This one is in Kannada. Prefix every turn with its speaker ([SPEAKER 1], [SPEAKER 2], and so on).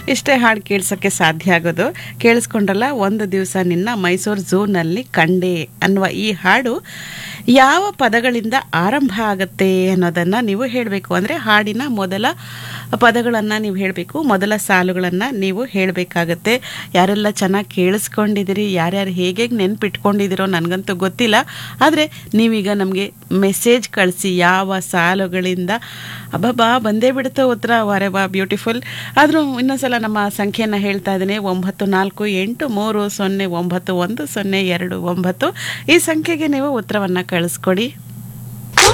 [SPEAKER 1] ಇಷ್ಟೇ ಹಾಡು ಕೇಳ್ಸೋಕ್ಕೆ ಸಾಧ್ಯ ಆಗೋದು ಕೇಳಿಸ್ಕೊಂಡ್ರಲ್ಲ ಒಂದು ದಿವಸ ನಿನ್ನ ಮೈಸೂರು ಝೂನಲ್ಲಿ ಕಂಡೆ ಅನ್ನುವ ಈ ಹಾಡು ಯಾವ ಪದಗಳಿಂದ ಆರಂಭ ಆಗುತ್ತೆ ಅನ್ನೋದನ್ನು ನೀವು ಹೇಳಬೇಕು ಅಂದರೆ ಹಾಡಿನ ಮೊದಲ ಪದಗಳನ್ನು ನೀವು ಹೇಳಬೇಕು ಮೊದಲ ಸಾಲುಗಳನ್ನು ನೀವು ಹೇಳಬೇಕಾಗತ್ತೆ ಯಾರೆಲ್ಲ ಚೆನ್ನಾಗಿ ಕೇಳಿಸ್ಕೊಂಡಿದ್ದೀರಿ ಯಾರ್ಯಾರು ಹೇಗೆ ನೆನ್ಪಿಟ್ಕೊಂಡಿದ್ದೀರೋ ನನಗಂತೂ ಗೊತ್ತಿಲ್ಲ ಆದರೆ ನೀವೀಗ ನಮಗೆ ಮೆಸೇಜ್ ಕಳಿಸಿ ಯಾವ ಸಾಲುಗಳಿಂದ ಅಬ್ಬಬ್ಬಾ ಬಂದೇ ಬಿಡುತ್ತೋ ಉತ್ತರ ವಾರೆ ಬಾ ಬ್ಯೂಟಿಫುಲ್ ಆದರೂ ಇನ್ನೊಂದ್ಸಲ ನಮ್ಮ ಸಂಖ್ಯೆಯನ್ನು ಹೇಳ್ತಾ ಇದ್ದೀನಿ ಒಂಬತ್ತು ನಾಲ್ಕು ಎಂಟು ಮೂರು ಸೊನ್ನೆ ಒಂಬತ್ತು ಒಂದು ಸೊನ್ನೆ ಎರಡು ಒಂಬತ್ತು ಈ ಸಂಖ್ಯೆಗೆ ನೀವು ಉತ್ತರವನ್ನು ಕಳಿಸ್ಕೊಡಿ